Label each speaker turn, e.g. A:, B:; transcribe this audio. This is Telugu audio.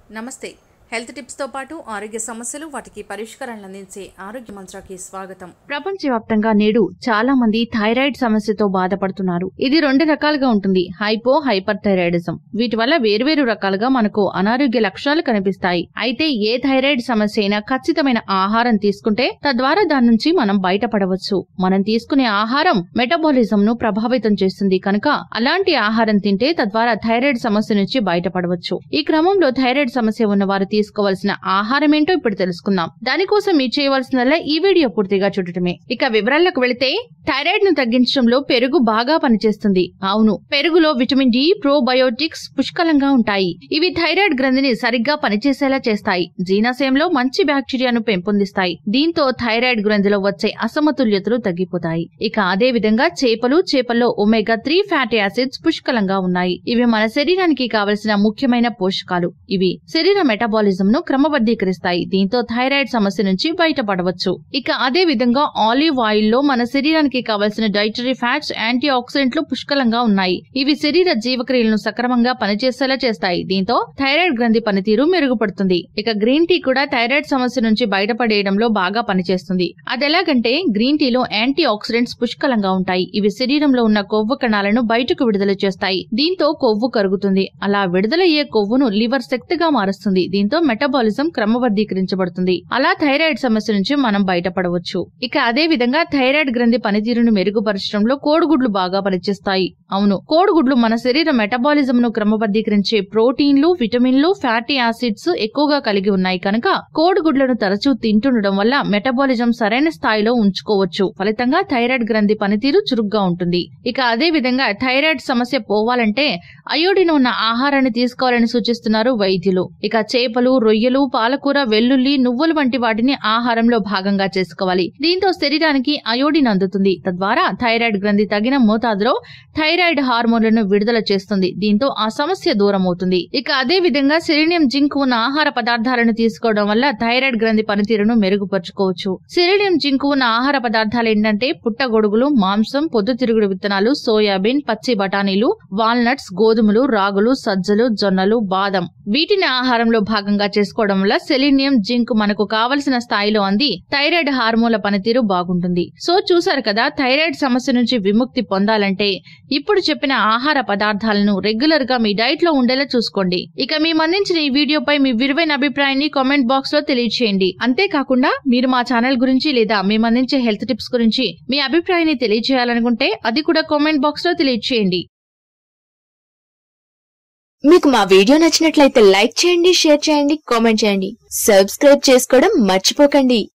A: నమస్తే హెల్త్ టిప్స్తో పాటు ఆరోగ్య సమస్యలు వాటికి పరిష్కారాలను అందించే ఆరోగ్య మంత్రాకి స్వాగతం
B: ప్రపంచవ్యాప్తంగా నేడు చాలా మంది థైరాయిడ్ సమస్యతో బాధపడుతున్నారు ఇది రెండు రకాలుగా ఉంటుంది హైపో హైపర్ థైరాయిడిజం వీటి వల్ల వేర్వేరు రకాలుగా మనకు అనారోగ్య లక్షణాలు కనిపిస్తాయి అయితే ఏ థైరాయిడ్ సమస్య అయినా ఖచ్చితమైన ఆహారం తీసుకుంటే తద్వారా దాని నుంచి మనం బయటపడవచ్చు మనం తీసుకునే ఆహారం మెటబాలిజం ను ప్రభావితం చేస్తుంది కనుక అలాంటి ఆహారం తింటే తద్వారా థైరాయిడ్ సమస్య నుంచి బయటపడవచ్చు ఈ క్రమంలో థైరాయిడ్ సమస్య ఉన్న వారు తీసుకోవాల్సిన ఆహారం ఏంటో ఇప్పుడు తెలుసుకుందాం దానికోసం మీరు చేయవలసిందల్లా ఈ వీడియో పూర్తిగా చూడటమే ఇక వివరాలకు వెళితే థైరాయిడ్ ను తగ్గించడంలో పెరుగు బాగా పనిచేస్తుంది అవును పెరుగులో విటమిన్ డి ప్రోబయోటిక్స్ పుష్కలంగా ఉంటాయి ఇవి థైరాయిడ్ గ్రంథిని సరిగ్గా పనిచేసేలా చేస్తాయి జీర్ణాశయంలో మంచి బ్యాక్టీరియాను పెంపొందిస్తాయి దీంతో థైరాయిడ్ గ్రంథిలో వచ్చే అసమతుల్యతలు తగ్గిపోతాయి ఇక అదే విధంగా చేపలు చేపల్లో ఒమేగా త్రీ ఫ్యాటీ యాసిడ్స్ పుష్కలంగా ఉన్నాయి ఇవి మన శరీరానికి కావలసిన ముఖ్యమైన పోషకాలు ఇవి శరీర మెటబాలిజం ను క్రమబద్ధీకరిస్తాయి దీంతో థైరాయిడ్ సమస్య నుంచి బయటపడవచ్చు ఇక అదే విధంగా ఆలివ్ ఆయిల్ లో మన శరీరానికి కావలసిన డైటరీ ఫ్యాట్స్ యాంటీ ఆక్సిడెంట్లు పుష్కలంగా ఉన్నాయి ఇవి శరీర జీవక్రియలను సక్రమంగా పనిచేసేలా చేస్తాయి దీంతో థైరాయిడ్ గ్రంథి పనితీరు మెరుగుపడుతుంది ఇక గ్రీన్ టీ కూడా థైరాయిడ్ సమస్య నుంచి బయటపడేయడంలో బాగా పనిచేస్తుంది అదెలాగంటే గ్రీన్ టీలో యాంటీ ఆక్సిడెంట్స్ పుష్కలంగా ఉంటాయి ఇవి శరీరంలో ఉన్న కొవ్వు కణాలను బయటకు విడుదల చేస్తాయి దీంతో కొవ్వు కరుగుతుంది అలా విడుదలయ్యే కొవ్వును లివర్ శక్తిగా మారుస్తుంది దీంతో మెటబాలిజం క్రమబద్ధీకరించబడుతుంది అలా థైరాయిడ్ సమస్య నుంచి మనం బయటపడవచ్చు ఇక అదే విధంగా థైరాయిడ్ గ్రంథి పనితీరును మెరుగుపరచడంలో కోడిగుడ్లు బాగా పనిచేస్తాయి అవును కోడిగుడ్లు మన శరీర మెటబాలిజం ను క్రమబద్ధీకరించే ప్రోటీన్లు విటమిన్లు ఫ్యాటీ యాసిడ్స్ ఎక్కువగా కలిగి ఉన్నాయి కనుక కోడిగుడ్లను తరచూ తింటుండడం వల్ల మెటబాలిజం సరైన స్థాయిలో ఉంచుకోవచ్చు ఫలితంగా థైరాయిడ్ గ్రంథి పనితీరు చురుగ్గా ఉంటుంది ఇక అదే విధంగా థైరాయిడ్ సమస్య పోవాలంటే అయోడిన్ ఉన్న ఆహారాన్ని తీసుకోవాలని సూచిస్తున్నారు వైద్యులు ఇక చేపలు రొయ్యలు పాలకూర వెల్లుల్లి నువ్వులు వంటి వాటిని ఆహారంలో భాగంగా చేసుకోవాలి దీంతో శరీరానికి అయోడిన్ అందుతుంది తద్వారా థైరాయిడ్ గ్రంథి తగిన మోతాదులో థైరాయిడ్ హార్మోన్లను విడుదల చేస్తుంది దీంతో ఆ సమస్య దూరం అవుతుంది ఇక అదే విధంగా సెలీనియం జింక్ ఉన్న ఆహార పదార్థాలను తీసుకోవడం వల్ల థైరాయిడ్ గ్రంథి పనితీరును మెరుగుపరుచుకోవచ్చు సెలీనియం జింక్ ఉన్న ఆహార పదార్థాలు ఏంటంటే పుట్టగొడుగులు మాంసం పొద్దుతిరుగుడు విత్తనాలు సోయాబీన్ పచ్చి బఠానీలు వాల్నట్స్ గోధుమలు రాగులు సజ్జలు జొన్నలు బాదం వీటిని ఆహారంలో భాగంగా చేసుకోవడం వల్ల సెలీనియం జింక్ మనకు కావలసిన స్థాయిలో అంది థైరాయిడ్ హార్మోన్ల పనితీరు బాగుంటుంది సో చూసారు కదా థైరాయిడ్ సమస్య నుంచి విముక్తి పొందాలంటే ఇప్పుడు చెప్పిన ఆహార పదార్థాలను రెగ్యులర్ గా మీ డైట్ లో ఉండేలా చూసుకోండి ఇక మేము అందించిన ఈ వీడియోపై మీ విలువైన అభిప్రాయాన్ని కామెంట్ బాక్స్ లో తెలియచేయండి అంతేకాకుండా మీరు మా ఛానల్ గురించి లేదా మేము అందించే హెల్త్ టిప్స్ గురించి మీ అభిప్రాయాన్ని తెలియజేయాలనుకుంటే అది కూడా కామెంట్ బాక్స్ లో తెలియచేయండి
C: మీకు మా వీడియో నచ్చినట్లయితే లైక్ చేయండి షేర్ చేయండి కామెంట్ చేయండి సబ్స్క్రైబ్ చేసుకోవడం మర్చిపోకండి